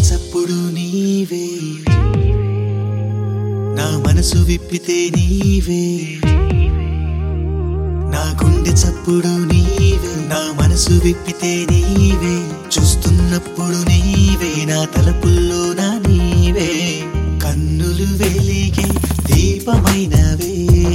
చప్పుడు నీవే నా మనసు విప్పితే నీవే నా గుండె చప్పుడు నీవే నా మనసు విప్పితే నీవే చూస్తున్నప్పుడు నీవే నా తలపుల్లో నా నీవే కన్నులు వెలిగే దీపమైనవే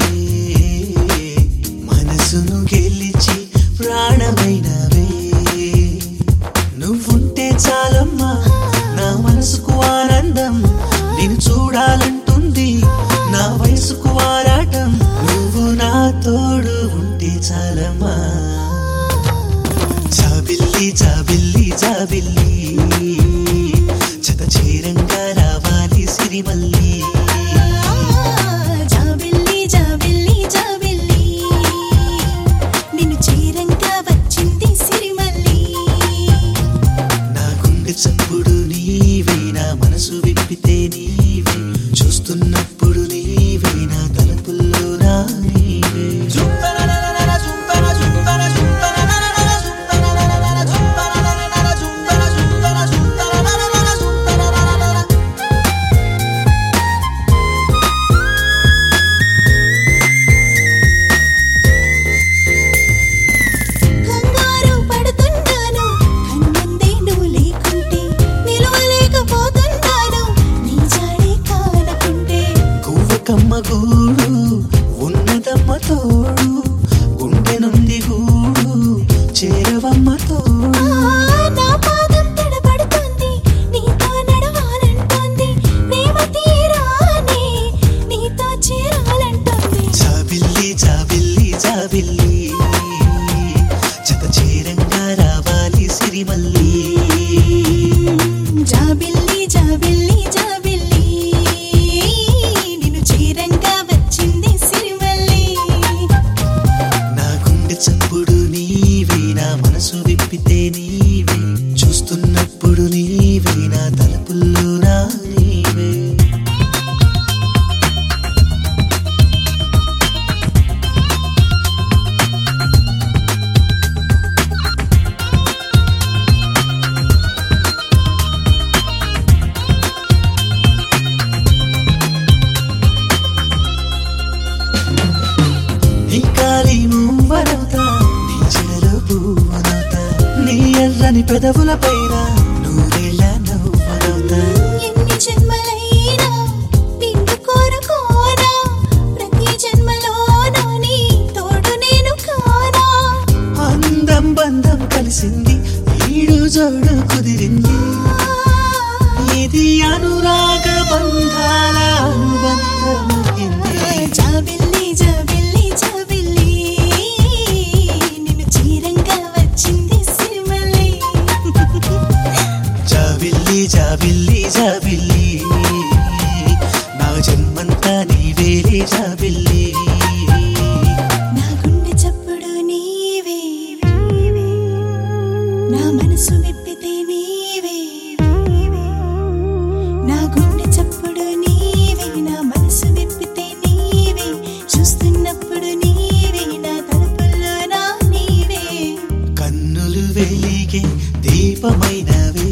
మనసును గెలిచి ప్రాణమైనవే నువ్వుంటే చాలమ్మా నా మనసుకు ఆనందం నేను చూడాలంటుంది నా వయసుకు ఆరాటం నువ్వు నా తోడు ఉంటే చాలమ్మా జాబిల్లి జాబిల్లి జాబిల్లి జత చేరంగా రావాలి సిరిమల్లి జాబిల్లి జాబిల్లి జాబిల్లి నిన్ను చేరంగా వచ్చింది సిరిమల్లి నా గుండె చప్పుడు నీవే నా మనసు విప్పితే నీవే చూస్తున్నప్పుడు నీవే నా తలుపుల్లో నా నీవే కంగారు పడుతున్నాను కన్నుందే నువ్వు లేకుంటే నిలవలేకపోతున్నాను నీ జాడే కానకుంటే గువ్వకమ్మ గూడు ఉన్నదమ్మ తోడు గుండె నుండి గూడు చేరవమ్మ తోడు నా పాదం తడబడుతుంది నీతో నడవాలంటుంది ప్రేమ తీరానే నీతో చేరాలంటుంది జాబిల్లి జాబిల్లి జాబిల్లి జత చేరంగా రావాలి సిరిమల్లి జాబిల్లి జాబిల్లి జాబిల్లి నిన్ను చేరంగా వచ్చింది సిరిమల్లి నా గుండె చప్పుడు నీవే నా మనసు విప్పితే నీవే చూస్తున్నప్పుడు నీవే నా తలుపుల్లో నా నీవే నీ కాలి మూవనవుతా నీ చెడలో పువ్వునవుతా నీ ఎర్రని పెదవుల పైన నూరేళ్ళ నవ్వనవుతా ఎన్ని జన్మలైనా నిన్ను కోరుకోనా ప్రతి జన్మలోనూ నీ తోడు నేను కానా అందం బంధం కలిసింది ఈడు జోడు కుదిరింది ఇది అనురాగ బంధాల అనుబంధమైంది జాబిల్లి జాబిల్లి జాబిల్లి నిన్ను చీరంగా వచ్చింది సిరిమల్లి జాబిల్లి జాబిల్లి జాబిల్లి నా జన్మంతా నీవేలే జాబిల్లి నా గుండె చప్పుడు నీవే నా మనసు విప్పితే నీవే నా గుండె చప్పుడు నీవే నా మనసు విప్పితే నీవే చూస్తున్నప్పుడు నీవే నా తలుపుల్లో నా నీవే కన్నులు వెలిగే దీపమైనవే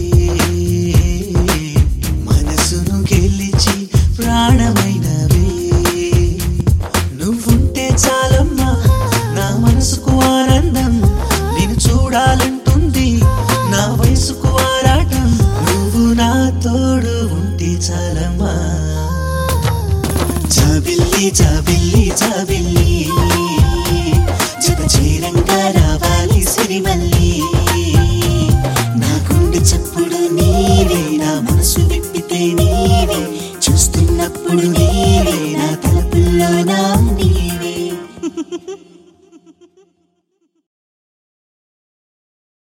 మనసును గెలిచి ప్రాణమైనవే నువ్వుంటే చాలమ్మా నా మనసుకు ఆనందం నేను చూడాలంటుంది నా వయసుకు ఆరాటం నువ్వు నా తోడు ఉంటే చాలమ్మా జాబిల్లి జాబిల్లి జాబిల్లి జత చేరంగా రావాలి సిరిమల్లి నా గుండె చప్పుడు నీవే నా మనసు విప్పితే నీవే చూస్తున్నప్పుడు నీవే నా తలపుల్లో నా నీవే